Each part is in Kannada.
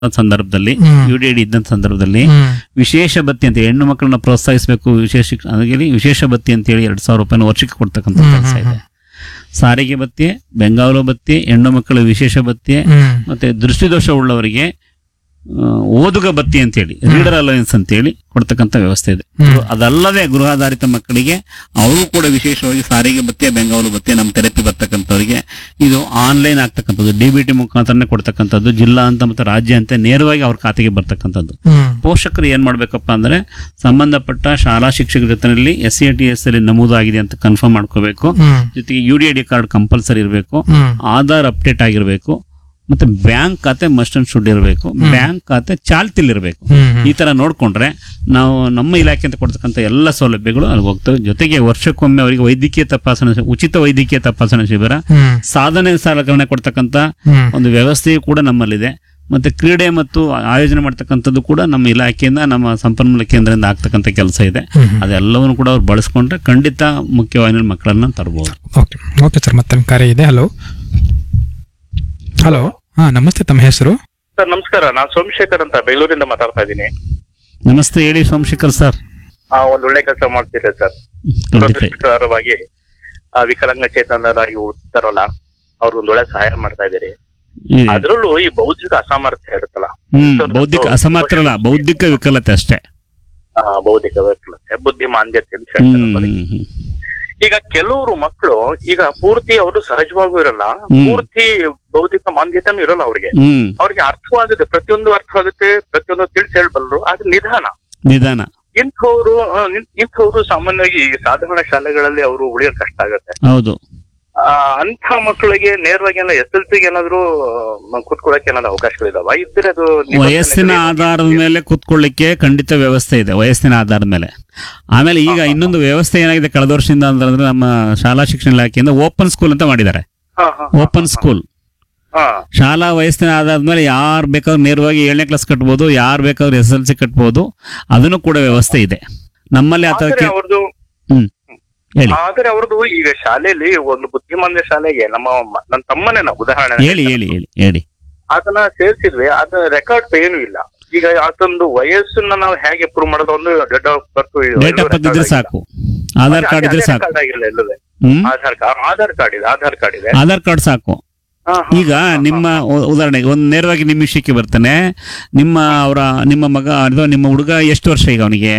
ಸಂದರ್ಭದಲ್ಲಿ ಹ್ಮ್. ಯು ಡಿ ಡಿ ಇದ್ದಂತ ಸಂದರ್ಭದಲ್ಲಿ ಹ್ಮ್. ವಿಶೇಷ ಬತ್ತಿ ಅಂತ ಹೆಣ್ಣು ಮಕ್ಕಳನ್ನ ಪ್ರೋತ್ಸಾಹಿಸಬೇಕು ವಿಶೇಷ ಶಿಕ್ಷಣ ಅದಕ್ಕೆ ವಿಶೇಷ ಬತ್ತಿ ಅಂತ ಹೇಳಿ ಎರಡ್ ಸಾವಿರ ರೂಪಾಯಿನ ವರ್ಷಕ್ಕೆ ಕೊಡ್ತಕ್ಕಂಥ ಹ್ಮ್, ಕೆಲಸ ಹ್ಮ್, ಇದೆ ಸಾರಿಗೆ ಭತ್ಯೆ ಬೆಂಗಾವಲು ಭತ್ಯೆ ಹೆಣ್ಣು ಮಕ್ಕಳ ವಿಶೇಷ ಭತ್ಯೆ ಹ್ಮ್. ಮತ್ತೆ ದೃಷ್ಟಿದೋಷ ಉಳ್ಳವರಿಗೆ ಆ, ಓದುಗ ಬತ್ತಿ ಅಂತೇಳಿ ರೀಡರ್ ಅಲವೆನ್ಸ್ ಅಂತೇಳಿ ಕೊಡ್ತಕ್ಕಂಥ ವ್ಯವಸ್ಥೆ ಇದೆ ಹ್ಮ್. ಅದಲ್ಲದೆ ಗೃಹಾಧಾರಿತ ಮಕ್ಕಳಿಗೆ ಅವರು ಕೂಡ ವಿಶೇಷವಾಗಿ ಸಾರಿಗೆ ಭತ್ಯೆ ಬೆಂಗಾವಲು ಭತ್ಯೆ ನಮ್ಮ ಥೆರಪಿ ಬರ್ತಕ್ಕಂಥವ್ರಿಗೆ ಇದು ಆನ್ಲೈನ್ ಆಗ್ತಕ್ಕಂಥದ್ದು ಡಿ ಬಿ ಟಿ ಮುಖಾಂತರನೇ ಕೊಡ್ತಕ್ಕಂಥದ್ದು ಜಿಲ್ಲಾ ಅಂತ ಮತ್ತೆ ರಾಜ್ಯ ಅಂತ ನೇರವಾಗಿ ಅವ್ರ ಖಾತೆಗೆ ಬರ್ತಕ್ಕಂಥದ್ದು ಹ್ಮ್. ಪೋಷಕರು ಏನ್ ಮಾಡ್ಬೇಕಪ್ಪ ಅಂದ್ರೆ ಸಂಬಂಧಪಟ್ಟ ಶಾಲಾ ಶಿಕ್ಷಕರ ಜೊತೆಯಲ್ಲಿ ಎಸ್ ಸಿ ಟಿ ಎಸ್ ಅಲ್ಲಿ ನಮೂದಾಗಿದೆ ಅಂತ ಕನ್ಫರ್ಮ್ ಮಾಡ್ಕೋಬೇಕು ಹ್ಮ್. ಜೊತೆಗೆ U D I D card compulsory ಇರಬೇಕು ಹ್ಮ್. ಆಧಾರ್ ಅಪ್ಡೇಟ್ ಆಗಿರಬೇಕು ಮತ್ತೆ ಬ್ಯಾಂಕ್ ಖಾತೆ ಮಸ್ಟ್ ಅಂಡ್ ಶುಡ್ ಇರಬೇಕು ಬ್ಯಾಂಕ್ ಖಾತೆ ಚಾಲ್ತಿಲಿರಬೇಕು ಹ್ಮ್. ಈ ತರ ನೋಡ್ಕೊಂಡ್ರೆ ನಾವು ನಮ್ಮ ಇಲಾಖೆ ಅಂತ ಕೊಡ್ತಕ್ಕಂಥ ಎಲ್ಲ ಸೌಲಭ್ಯಗಳು ಅಲ್ಲಿ ಹೋಗ್ತವೆ ಜೊತೆಗೆ ವರ್ಷಕ್ಕೊಮ್ಮೆ ಅವರಿಗೆ ವೈದ್ಯಕೀಯ ತಪಾಸಣೆ ಉಚಿತ ವೈದ್ಯಕೀಯ ತಪಾಸಣೆ ಶಿಬಿರ ಹ್ಮ್. ಸಾಧನೆ ಸಲಕರಣೆ ಕೊಡ್ತಕ್ಕಂಥ ಹ್ಮ್. ಒಂದು ವ್ಯವಸ್ಥೆಯು ಕೂಡ ನಮ್ಮಲ್ಲಿದೆ ಮತ್ತೆ ಕ್ರೀಡೆ ಮತ್ತು ಆಯೋಜನೆ ಮಾಡ್ತಕ್ಕಂಥದ್ದು ಕೂಡ ನಮ್ಮ ಇಲಾಖೆಯಿಂದ ನಮ್ಮ ಸಂಪನ್ಮೂಲ ಕೇಂದ್ರದಿಂದ ಆಗ್ತಕ್ಕಂಥ ಕೆಲಸ ಇದೆ ಹ್ಮ್. ಅದೆಲ್ಲವನ್ನು ಕೂಡ ಅವ್ರು ಬಳಸ್ಕೊಂಡ್ರೆ ಖಂಡಿತ ಮುಖ್ಯವಾಹಿನಿ ಮಕ್ಕಳನ್ನ ತರಬಹುದು ಓಕೆ ಓಕೆ ಸರ್ ಮತ್ತೆ ಕರೆ ಇದೆ ಹಲೋ ಹಲೋ ಹಾ ನಮಸ್ತೆ ತಮ್ಮ ಹೆಸರು ಸರ್ ನಮಸ್ಕಾರ ನಾನು ಸೋಮಶೇಖರ್ ಅಂತ ಬೆಂಗಳೂರಿಂದ ಮಾತಾಡ್ತಾ ಇದ್ದೀನಿ ನಮಸ್ತೆ ಹೇಳಿ ಸೋಮಶೇಖರ್ ಸರ್ ಆ, ಒಂದ್ ಒಳ್ಳೆ ಕೆಲಸ ಮಾಡ್ತೀರಾ ಸರ್ ಖಂಡಿತ ದುರದೃಷ್ಟಕರವಾಗಿ ಆ, ವಿಕಲಾಂಗಚೇತನರಾಗಿ ಉಳಿತಾರಲ್ಲ ಅವ್ರಿಗೆ ಒಂದ್ ಒಳ್ಳೆ ಸಹಾಯ ಮಾಡ್ತಾ ಇದ್ದೀರಿ ಇದೆ. ಅದ್ರಲ್ಲೂ ಈ ಬೌದ್ಧಿಕ ಅಸಾಮರ್ಥ್ಯ ಇರುತ್ತಲ್ಲ ಹ್ಮ್ ಬೌದ್ಧಿಕ ಅಸಮರ್ಥ ಅಲ್ಲ ಬೌದ್ಧಿಕ ವಿಕಲತೆ ಅಷ್ಟೇ ಆ, ಬೌದ್ಧಿಕ ವಿಕಲತೆ ಬುದ್ಧಿಮಾಂದ್ಯತೆ ಅಂತ ಹ್ಮ್ ಹೇಳ್ತಾರೆ ಬರೀ. ಹ್ಮ್, ಹ್ಮ್. ಈಗ ಕೆಲವರು ಮಕ್ಕಳು ಈಗ ಪೂರ್ತಿ ಅವರು ಸಹಜವಾಗೂ ಇರಲ್ಲ ಹ್ಮ್. ಪೂರ್ತಿ ಬೌದ್ಧಿಕ ಮಾಂದ್ಯತೆನೂ ಇರಲ್ಲ ಅವ್ರಿಗೆ ಹ್ಮ್ ಅವ್ರಿಗೆ ಅರ್ಥವಾಗುತ್ತೆ ಪ್ರತಿಯೊಂದು ಅರ್ಥವಾಗುತ್ತೆ ಪ್ರತಿಯೊಂದು ತಿಳಿಸಿ ಹೇಳ್ಬಲ್ರು ಆದ್ರೆ ನಿಧಾನ ನಿಧಾನ ಇಂಥವ್ರು ಆ, ಇನ್- ಇಂಥವ್ರು ಸಾಮಾನ್ಯವಾಗಿ ಈ ಸಾಧಾರಣ ಶಾಲೆಗಳಲ್ಲಿ ಅವರು ಉಳಿಯೋದ್ ಕಷ್ಟ ಆಗುತ್ತೆ ಹೌದು ಆ, ಅಂಥ ಮಕ್ಕಳಿಗೆ ನೇರವಾಗಿ ಎಸ್ ಎಲ್ ಸಿಗೆ ಏನಾದ್ರು ಮ- ಕೂತ್ಕೊಳ್ಳಕ್ಕೆ ಏನಾದ್ರು ಅವಕಾಶಗಳಿದಾವ ಇದ್ರೆ ಅದು ನಿಬಂಧನೆಗಳು ವಯಸ್ಸಿನ ಏನು? ಆಧಾರದ ಮೇಲೆ ಕೂತ್ಕೊಳ್ಳಿಕ್ಕೆ ಖಂಡಿತ ವ್ಯವಸ್ಥೆ ಇದೆ ವಯಸ್ಸಿನ ಆಧಾರದ ಮೇಲೆ ಆಮೇಲೆ ಈಗ ಇನ್ನೊಂದು ವ್ಯವಸ್ಥೆ ಏನಾಗಿದೆ ಕಳೆದ ವರ್ಷದಿಂದ ಅಂತಂದ್ರೆ ನಮ್ಮ ಶಾಲಾ ಶಿಕ್ಷಣ ಇಲಾಖೆಯಿಂದ ಓಪನ್ ಸ್ಕೂಲ್ ಅಂತ ಮಾಡಿದ್ದಾರೆ ಹಾ, ಹಾ, ಓಪನ್ ಸ್ಕೂಲ್ ಹಾ. ಶಾಲಾ ವಯಸ್ಸಿನ ಆಧಾರದ ಮೇಲೆ ಯಾರು ಬೇಕಾದ್ರೂ ನೇರವಾಗಿ ಏಳನೇ ಕ್ಲಾಸ್ ಕಟ್ಬೋದು ಯಾರು ಬೇಕಾದ್ರೂ ಎಸ್ ಎಲ್ ಸಿ ಕಟ್ಬೋದು ಅದನ್ನು ಕೂಡ ವ್ಯವಸ್ಥೆ ಇದೆ ನಮ್ಮಲ್ಲಿ ಆ ಆದ್ರೆ ಥರಕ್ಕೆ ಅವ್ರದ್ದು ಹ್ಮ್ ಹೇಳಿ ಆದ್ರೆ ಅವ್ರದ್ದು ಈಗ ಶಾಲೆಯಲ್ಲಿ ಒಂದು ಬುದ್ಧಿಮಾಂದ್ಯ ಶಾಲೆಗೆ ನಮ್ಮ ಮ- ನನ್ನ ತಮ್ಮನೇ ನಾವು ಉದಾಹರಣೆ ಹೇಳಿ ಹೇಳಿ ಹೇಳಿ ಹೇಳಿ ಅದನ್ನ ಸೇರಿಸಿದ್ವಿ ಅದ ರೆಕಾರ್ಡ್ ಏನು ಇಲ್ಲ ಈಗ ಆತಂದು ವಯಸ್ಸನ್ನ ನಾವು ಹೇಗೆ ಪ್ರೂವ್ ಮಾಡೋದು ಒಂದು date of birth date of birth ಇದ್ರೆ ಸಾಕು ಆಧಾರ್ ಕಾರ್ಡ್ ಇದ್ರೆ ಸಾಕು ಆಗಿಲ್ಲ ಎಲ್ಲವೇ ಹ್ಮ್ ಆಧಾರ್ ಕಾರ್ಡ್ ಆಧಾರ್ ಕಾರ್ಡ್ ಇದೆ ಆಧಾರ್ ಕಾರ್ಡ್ ಇದೆ ಆಧಾರ್ ಕಾರ್ಡ್ ಸಾಕು ಹಾ, ಹಾ, ಈಗ ಹಾ, ಹಾ. ನಿಮ್ಮ ಉ- ಉದಾಹರಣೆಗೆ ಒಂದು ನೇರವಾಗಿ ನಿಮ್ಮ ವಿಷಯಕ್ಕೆ ಬರ್ತಾನೆ ನಿಮ್ಮ ಅವರ ನಿಮ್ಮ ಮಗ ಅಥವಾ ನಿಮ್ಮ ಹುಡುಗ ಎಷ್ಟು ವರ್ಷ ಈಗ ಅವನಿಗೆ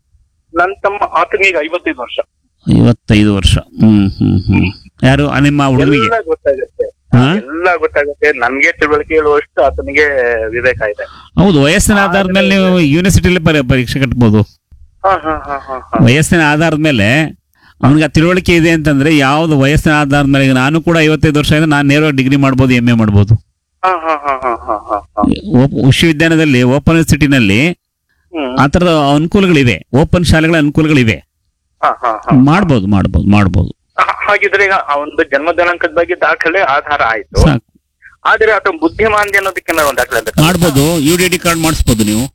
ನನ್ ತಮ್ಮ ಆತನಿಗೆ ಈಗ ಐವತ್ತೈದು ವರ್ಷ ಐವತ್ತೈದು ವರ್ಷ ಹ್ಮ್ ಹ್ಮ್ ಹ್ಮ್ ಯಾರು ಆ, ನಿಮ್ಮ ಹುಡುಗನಿಗೆ ಎಲ್ಲ ಗೊತ್ತಾಗುತ್ತೆ ಹಾ? ಎಲ್ಲ ಗೊತ್ತಾಗುತ್ತೆ ನನ್ಗೆ ತಿಳುವಳಿಕೆ ಹೇಳುವಷ್ಟು ಆತನಿಗೆ ವಿವೇಕ ಇದೆ ಹೌದು ವಯಸ್ಸಿನ ಆಧಾರದ ಮೇಲೆ ನೀವು ಯೂನಿವರ್ಸಿಟಿಯಲ್ಲಿ ಪರಿ- ಪರೀಕ್ಷೆ ಕಟ್ಬೋದು ಹಾ, ಹಾ, ಹಾ, ಹಾ, ಹಾ. ವಯಸ್ಸಿನ ಆಧಾರದ ಮೇಲೆ ಅವನಿಗೆ ಆ ತಿಳುವಳಿಕೆ ಇದೆ ಅಂತಂದ್ರೆ ಯಾವ್ದು ವಯಸ್ಸಿನ ಆಧಾರದ ಮೇಲೆ ಈಗ ನಾನು ಕೂಡ ಐವತ್ತೈದು ವರ್ಷ ಇದೆ ನಾನು ನೇರವಾಗಿ ಡಿಗ್ರಿ ಮಾಡ್ಬೋದು ಎಂ ಎ ಮಾಡ್ಬೋದು ಹಾ, ಹಾ, ಹಾ, ಹಾ, ಹಾ, ಹಾ, ಹಾ. ಓಪ್- ವಿಶ್ವವಿದ್ಯಾಲಯದಲ್ಲಿ ಓಪನ್ ಯೂನಿವರ್ಸಿಟಿನಲ್ಲಿ ಹ್ಮ್. ಆ ಥರದ ಅನುಕೂಲಗಳಿವೆ ಓಪನ್ ಶಾಲೆಗಳ ಅನುಕೂಲಗಳಿವೆ ಹಾ, ಹಾ, ಹಾ. ಮಾಡ್ಬೋದು ಮಾಡ್ಬೋದು ಮಾಡ್ಬೋದು ಹಾ- ಹಾಗಿದ್ರೆ ಈಗ ಆ ಒಂದು ಜನ್ಮ ದಿನಾಂಕದ ಬಗ್ಗೆ ದಾಖಲೆ ಆಧಾರ ಆಯ್ತು ಸಾಕು ಆದ್ರೆ ಆತ ಬುದ್ಧಿಮಾಂದ್ಯ ಅನ್ನೋದಕ್ಕೆ ಏನಾದ್ರು ಒಂದು ದಾಖಲೆ ಬೇಕಾ? ಮಾಡ್ಬೋದು ಯು ಡಿ ಡಿ ಕಾರ್ಡ್ ಮಾಡಿಸ್ಬೋದು ನೀವು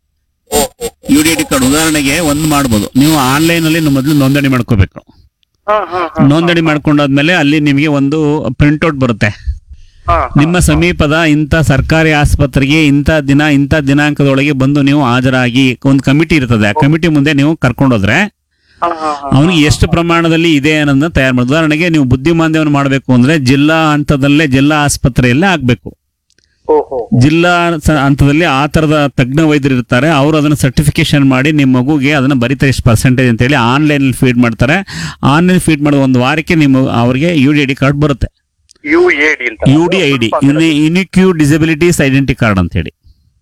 ಓ, ಓ. ಯು ಡಿ ಡಿ ಕಾರ್ಡ್ ಉದಾಹರಣೆಗೆ ಒಂದು ಮಾಡ್ಬೋದು ನೀವು ಆನ್ಲೈನ್ ಅಲ್ಲಿ ಮೊದಲು ನೋಂದಣಿ ಮಾಡ್ಕೋಬೇಕು ಹಾ, ಹಾ, ಹಾ, ನೋಂದಣಿ ಮಾಡ್ಕೊಂಡಾದ್ಮೇಲೆ ಅಲ್ಲಿ ನಿಮಗೆ ಒಂದು ಪ್ರಿಂಟ್ಔಟ್ ಬರುತ್ತೆ ಹಾ, ಹಾ. ನಿಮ್ಮ ಸಮೀಪದ ಇಂಥ ಸರ್ಕಾರಿ ಆಸ್ಪತ್ರೆಗೆ ಇಂಥ ದಿನ ಇಂಥ ದಿನಾಂಕದೊಳಗೆ ಬಂದು ನೀವು ಹಾಜರಾಗಿ ಒಂದು ಕಮಿಟಿ ಇರ್ತದೆ ಆ ಕಮಿಟಿ ಮುಂದೆ ನೀವು ಕರ್ಕೊಂಡೋದ್ರೆ ಹಾ, ಹಾ, ಹಾ. ಅವನಿಗೆ ಎಷ್ಟು ಪ್ರಮಾಣದಲ್ಲಿ ಇದೆ ಅನ್ನೋದನ್ನ ತಯಾರು ಮಾಡಿ ಉದಾಹರಣೆಗೆ ನೀವು ಬುದ್ಧಿಮಾಂದ್ಯವನ್ನು ಮಾಡಬೇಕು ಅಂದ್ರೆ ಜಿಲ್ಲಾ ಹಂತದಲ್ಲೇ ಜಿಲ್ಲಾ ಆಸ್ಪತ್ರೆಯಲ್ಲೇ ಆಗ್ಬೇಕು ಓ, ಹೋ. ಜಿಲ್ಲಾ ಸ- ಹಂತದಲ್ಲಿ ಆ ತರದ ತಜ್ಞ ವೈದ್ಯರು ಇರ್ತಾರೆ ಅವರು ಅದನ್ನ ಸರ್ಟಿಫಿಕೇಶನ್ ಮಾಡಿ ನಿಮ್ಮ ಮಗುಗೆ ಅದನ್ನ ಬರೀತಾರೆ ಎಷ್ಟು ಪರ್ಸೆಂಟೇಜ್ ಅಂತ ಹೇಳಿ ಆನ್ಲೈನ್ ಫೀಡ್ ಮಾಡ್ತಾರೆ ಆನ್ಲೈನ್ ಫೀಡ್ ಮಾಡೋ ಒಂದು ವಾರಕ್ಕೆ ನಿಮ್ಮ ಅವರಿಗೆ U D I D card ಬರುತ್ತೆ UAD ಅಂತ U D I D unique disabilities identity card ಅಂತ ಹೇಳಿ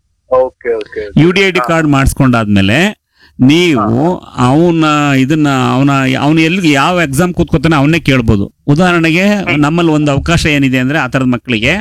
okay okay U D I D card ಮಾಡಿಸ್ಕೊಂಡಾದ್ಮೇಲೆ ನೀವು ಅವನ ಇದನ್ನ ಅವನ ಅವನು ಎಲ್ಲಿ ಯಾವ ಎಕ್ಸಾಮ್ ಕೂತ್ಕೋತಾನೆ ಅವನ್ನೇ ಕೇಳ್ಬೋದು ಉದಾಹರಣೆಗೆ ನಮ್ಮಲ್ಲಿ ಒಂದು ಅವಕಾಶ ಏನಿದೆ ಅಂದ್ರೆ ಆ ಥರದ ಮಕ್ಕಳಿಗೆ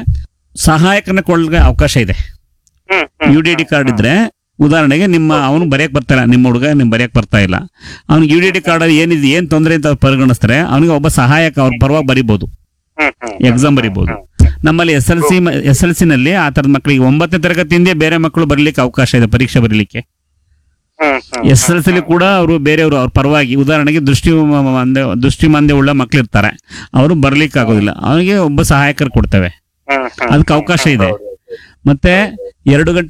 ಸಹಾಯಕನ ಕೊಳ್ಳಗೆ ಅವಕಾಶ ಇದೆ ಹ್ಮ್, ಹ್ಮ್, ಯು ಡಿ ಡಿ ಕಾರ್ಡ್ ಇದ್ರೆ ಉದಾಹರಣೆಗೆ ನಿಮ್ಮ ಅವನು ಬರೆಯಕ್ ಬರ್ತಾ ಇಲ್ಲ ನಿಮ್ಮ ಹುಡುಗ ನಿಮ್ ಬರೆಯಕ್ ಬರ್ತಾ ಇಲ್ಲ ಅವ್ನಿಗೆ ಯು ಡಿ ಡಿ ಕಾರ್ಡ್ ಏನಿದೆ ಏನ್ ತೊಂದರೆ ಅಂತ ಅವ್ರು ಪರಿಗಣಿಸ್ತಾರೆ ಅವನಿಗೆ ಒಬ್ಬ ಸಹಾಯಕ ಅವ್ರ ಪರವಾಗಿ ಬರಿಬೋದು ಹ್ಮ್, ಹ್ಮ್, ಎಕ್ಸಾಮ್ ಬರಿಬೋದು ನಮ್ಮಲ್ಲಿ S L C S L C ನಲ್ಲಿ ಆ ತರದ ಮಕ್ಕಳಿಗೆ ಒಂಬತ್ತನೇ ತರಗತಿಯಿಂದ ಬೇರೆ ಮಕ್ಕಳು ಬರಲಿಕ್ಕೆ ಅವಕಾಶ ಇದೆ ಪರೀಕ್ಷೆ ಬರೀಲಿಕ್ಕೆ ಹ್ಮ್, ಹ್ಮ್. ಎಸ್ ಎಲ್ ಸಿಲಿ ಕೂಡ ಅವರು ಬೇರೆಯವರು ಅವ್ರ ಪರವಾಗಿ ಉದಾಹರಣೆಗೆ ದೃಷ್ಟಿ ಮ- ಮಂದೆ ದೃಷ್ಟಿ ಮಂದೆ ಉಳ್ಳ ಮಕ್ಳು ಇರ್ತಾರೆ ಅವರು ಬರ್ಲಿಕ್ಕೆ ಆಗೋದಿಲ್ಲ ಅವನಿಗೆ ಒಬ್ಬ ಸಹಾಯಕರು ಕೊಡ್ತೇವೆ ಹ್ಮ್, ಹ್ಮ್. ಅದಕ್ಕೆ ಅವಕಾಶ ಇದೆ ಹೌದು, ಹೌದು. ಮತ್ತೆ ಎರಡು ಗಂಟೆ